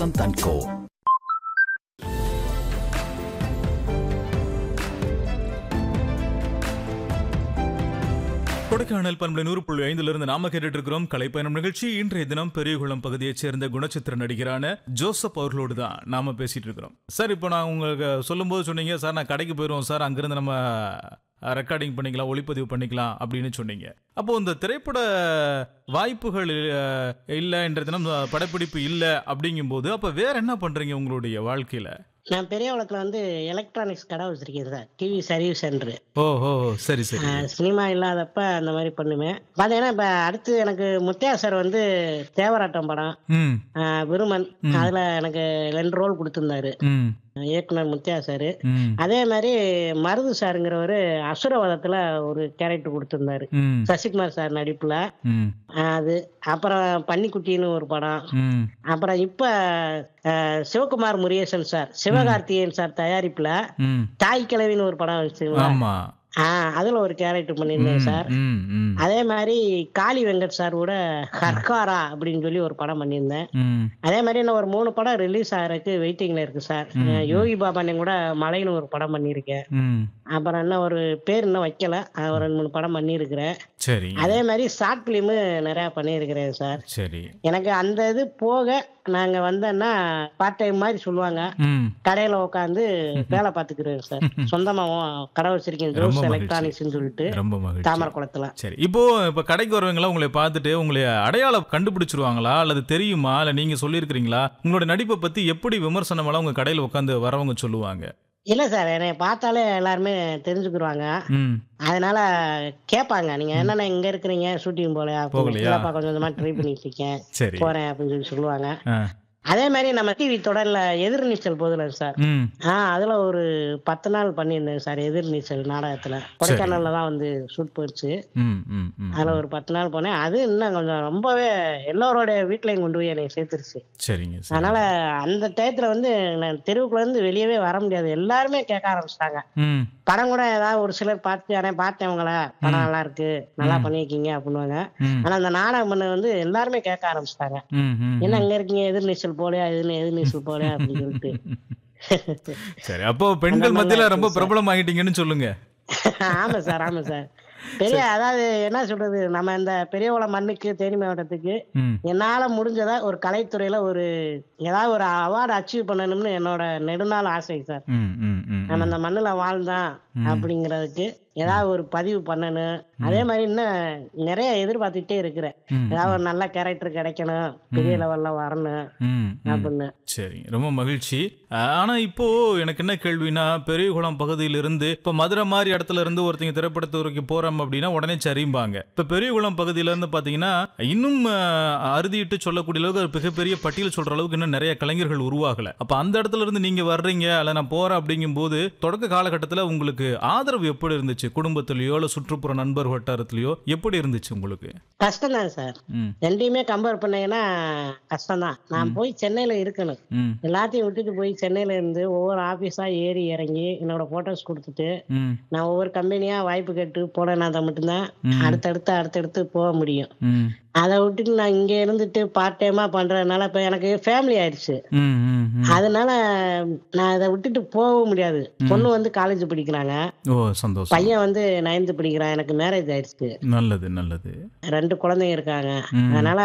Vasanth and கோ கொடைக்கானல் பண்பலை நூறு புள்ளி ஐந்துல இருந்து நாம கேட்டுட்டு இருக்கிறோம் கலைப்பயணம் நிகழ்ச்சி இன்றைய தினம் பெரியகுளம் பகுதியைச் சேர்ந்த குணச்சித்திர நடிகரான ஜோசப் அவர்களோடு தான் நாம பேசிட்டு இருக்கிறோம் சார் இப்போ நான் உங்களுக்கு சொல்லும்போது சொன்னீங்க சார் நான் கடைக்கு போயிடுவோம் சார் அங்கிருந்து நம்ம ரெக்கார்டிங் பண்ணிக்கலாம் ஒளிப்பதிவு பண்ணிக்கலாம் அப்படின்னு சொன்னீங்க அப்போ இந்த திரைப்பட வாய்ப்புகள் அஹ், இல்லை என்ற தினம் படப்பிடிப்பு இல்லை அப்படிங்கும்போது அப்போ வேற என்ன பண்றீங்க உங்களுடைய வாழ்க்கையில நான் பெரியவளத்துல வந்து எலக்ட்ரானிக்ஸ் கடை வச்சிருக்கேன் சார் டிவி சர்வீஸ் சென்டர் ஓ ஓ சரி சரி சினிமா இல்லாதப்ப அந்த மாதிரி பண்ணுவேன் பார்த்தீங்கன்னா இப்போ அடுத்து எனக்கு முத்தியா சார் வந்து தேவராட்டம் படம் ம் ஆஹ் விருமன் அதில் எனக்கு ரெண்டு ரோல் கொடுத்துருந்தாரு ம் இயக்குனர் முத்தியா சார் ம் அதே மாதிரி மருது சாருங்கிறவர் அசுரவதத்தில் ஒரு கேரக்டர் கொடுத்துருந்தாரு ம் சசிகுமார் சார் நடிப்பில் ம் அது அப்புறம் பன்னிக்குட்டின்னு ஒரு படம் ம் அப்புறம் இப்போ சிவகுமார் முருகேசன் சார் சிவகார்த்திகேயன் சார் தயாரிப்பில் ம் தாய் கிழவின்னு ஒரு படம் வச்சுங்களா ஆமா ஆ அதுல ஒரு கேரக்டர் பண்ணியிருந்தேன் சார் ம் ம் அதே மாதிரி காளி வெங்கட் சார் கூட ஹர்காரா அப்படின்னு சொல்லி ஒரு படம் பண்ணியிருந்தேன் ம் அதே மாதிரி இன்னும் ஒரு மூணு படம் ரிலீஸ் ஆகிறதுக்கு வெயிட்டிங்ல இருக்கு சார் அஹ் யோகி பாபானே கூட மலைன்னு ஒரு படம் பண்ணியிருக்கேன் ம் அப்புறம் என்ன ஒரு பேர் இன்னும் வைக்கல அது ஒரு ரெண்டு மூணு படம் பண்ணியிருக்கிறேன் சரி அதே மாதிரி ஷார்ட் ஃபிலிமு நிறையா பண்ணியிருக்கிறேன் சார் சரி எனக்கு அந்த இது போக நாங்க வந்தோன்னா பார்ட் டைம் மாதிரி சொல்லுவாங்க ம் கடையில உட்காந்து வேலை பார்த்துக்கிறேன் சார் சொந்தமாவும் கடை வச்சிருக்கேன் ரொம்ப ஜோஸ் மகிழ்ச்சி. எலக்ட்ரானிக்ஸ்னு சொல்லிட்டு ரொம்ப மகிழ்ச்சி தாமரக்குளத்துல சரி இப்போ இப்ப கடைக்கு வருவங்களா உங்களை பார்த்துட்டு உங்களை அடையாளம் கண்டுபிடிச்சிருவாங்களா அல்லது தெரியுமா இல்ல நீங்க சொல்லியிருக்கிறீங்களா உங்களோட நடிப்பை பத்தி எப்படி விமர்சனம் எல்லாம் உங்க கடையில உட்காந்து வரவங்க சொல்லுவாங்க இல்ல சார் என்னை பார்த்தாலே எல்லாருமே தெரிஞ்சுக்கிருவாங்க ம் அதனால கேட்பாங்க நீங்க என்னென்ன இங்க இருக்கிறீங்க ஷூட்டிங் போலையா போகலையா? இல்லப்பா கொஞ்சம் கொஞ்சமா ட்ரை பண்ணிட்டு இருக்கேன் சரி போறேன் அப்படின்னு சொல்லி சொல்லுவாங்க ஆ. அதே மாதிரி நம்ம டிவி தொடர்ல எதிர்நீச்சல் போதுல சார் ம் ஆ அதுல ஒரு பத்து நாள் பண்ணியிருந்தேன் சார் எதிர்நீச்சல் நாடகத்துல கொடைக்கானல்ல தான் வந்து ஷூட் போயிடுச்சு ம் ம் ம் அதுல ஒரு பத்து நாள் போனேன் அது இன்னும் கொஞ்சம் ரொம்பவே எல்லாரோட வீட்லயும் கொண்டு போய் என்னை சேர்த்துருச்சு சரிங்க சரி அதனால அந்த டயத்துல வந்து நான் தெருவுக்குள்ள இருந்து வெளியவே வர முடியாது எல்லாருமே கேட்க ஆரம்பிச்சிட்டாங்க ம் படம் கூட ஏதாவது ஒரு சிலர் பார்த்து யாரே பார்த்தேன் உங்களை படம் நல்லா இருக்கு நல்லா பண்ணியிருக்கீங்க அப்படின்னுவாங்க ம் ஆனா அந்த நாடகம் பண்ண வந்து எல்லாருமே கேட்க ஆரம்பிச்சிட்டாங்க ம் ம் என்ன அங்க இருக்கீங்க எதிர்நீச்சல் போலையா எதிர் எதிர்நீச்சல் போலையா அப்படின்னு சொல்லிட்டு சரி அப்போ பெண்கள் மத்தியில ரொம்ப பிரபலம் ஆகிட்டீங்கன்னு சொல்லுங்க ஆமா சார் ஆமா சார் பெரிய அதாவது என்ன சொல்றது நம்ம இந்த பெரியவள மண்ணுக்கு தேனி மாவட்டத்துக்கு ம் என்னால முடிஞ்சதா ஒரு கலைத்துறையில ஒரு ஏதாவது ஒரு அவார்டு அச்சீவ் பண்ணணும்னு என்னோட நெடுநாள் ஆசை சார் ம் ம் ம் நம்ம இந்த மண்ணுல வாழ்ந்தான் அப்படிங்கிறதுக்கு ஏதாவது ஒரு பதிவு பண்ணணும் அதே மாதிரி இன்னும் நிறைய எதிர்பார்த்துட்டே இருக்கிறேன் ம். ஏதாவது ஒரு நல்ல கேரக்டர் கிடைக்கணும் பெரிய லெவல்ல வரணும் ம் ம் அப்படின்னு சரி ரொம்ப மகிழ்ச்சி அஹ், ஆனா இப்போ எனக்கு என்ன கேள்வினா பெரியகுளம் பகுதியிலிருந்து இப்ப மதுரை மாதிரி இடத்துல இருந்து ஒருத்தங்க திரைப்படத்துறைக்கு போறோம் அப்படின்னா உடனே சரிம்பாங்க இப்ப பெரியகுளம் பகுதியில இருந்து பாத்தீங்கன்னா இன்னும் அஹ், அறுதிட்டு சொல்லக்கூடிய அளவுக்கு ஒரு மிகப்பெரிய பட்டியல் சொல்ற அளவுக்கு இன்னும் நிறைய கலைஞர்கள் உருவாகல அப்ப அந்த இடத்துல இருந்து நீங்க வர்றீங்க அல்ல நான் போறேன் அப்படிங்கும் போது தொடக்க காலகட்டத்துல உங்களுக்கு ஆதரவு எப்படி இருந்துச்சு குடும்பத்திலயோ இல்ல சுற்றுப்புற நண்பர் வட்டாரத்திலயோ எப்படி இருந்துச்சு உங்களுக்கு கஷ்டம் தான் சார் ம் ரெண்டையுமே கம்பேர் பண்ணீங்கன்னா கஷ்டம் தான் நான் போய் சென்னையில இருக்கணும் ம் எல்லாத்தையும் விட்டுட்டு போய் சென்னையில இருந்து ஒவ்வொரு ஆபீஸா ஏறி இறங்கி என்னோட போட்டோஸ் கொடுத்துட்டு ம் நான் ஒவ்வொரு கம்பெனியா வாய்ப்பு கேட்டு போனேன்னா தான் மட்டும்தான் ம். அடுத்தடுத்து அடுத்தடுத்து போக முடியும் ம் அதை விட்டுட்டு நான் இங்க இருந்துட்டு பார்ட் டைமா பண்றதுனால இப்ப எனக்கு ஃபேமிலி ஆயிடுச்சு ம் ம் ம் அதனால நான் இதை விட்டுட்டு போகவும் முடியாது பொண்ணு வந்து காலேஜ் படிக்கிறாங்க ஓ சந்தோஷம் பையன் வந்து நைன்த் படிக்கிறான் எனக்கு மேரேஜ் ஆயிடுச்சு நல்லது நல்லது ரெண்டு குழந்தைங்க இருக்காங்க ம். அதனால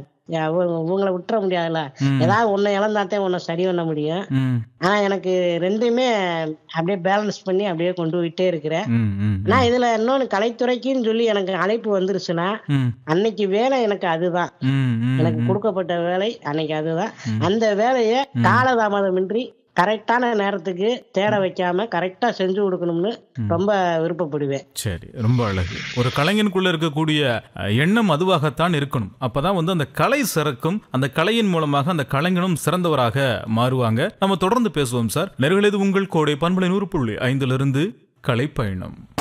அவங்க உங்களை விட்டுற முடியாதுல்ல ம். ஏதாவது ஒண்ணு இழந்தாத்தே ஒண்ணு சரி பண்ண முடியும் ம் ஆனா எனக்கு ரெண்டுமே அப்படியே பேலன்ஸ் பண்ணி அப்படியே கொண்டு போயிட்டே இருக்கிறேன் ம் ம் ஆனா இதுல இன்னொன்னு கலைத்துறைக்குன்னு சொல்லி எனக்கு அழைப்பு வந்துருச்சுன்னா ம் அன்னைக்கு வேலை எனக்கு அதுதான் ம் ம் எனக்கு கொடுக்கப்பட்ட வேலை அன்னைக்கு அதுதான் அந்த வேலையை காலதாமதமின்றி கரெக்டான நேரத்துக்கு தேட வைக்காம கரெக்டா செஞ்சு கொடுக்கணும்னு ரொம்ப விருப்பப்படுவேன் சரி ரொம்ப அழகு ஒரு கலைஞனுக்குள்ள இருக்கக்கூடிய அஹ், எண்ணம் அதுவாகத்தான் இருக்கணும் அப்பதான் வந்து அந்த கலை சிறக்கும் அந்த கலையின் மூலமாக அந்த கலைஞனும் சிறந்தவராக மாறுவாங்க நம்ம தொடர்ந்து பேசுவோம் சார் நெருகளது உங்கள் கோடை பண்பலை நூறு புள்ளி ஐந்திலிருந்து கலைப்பயணம்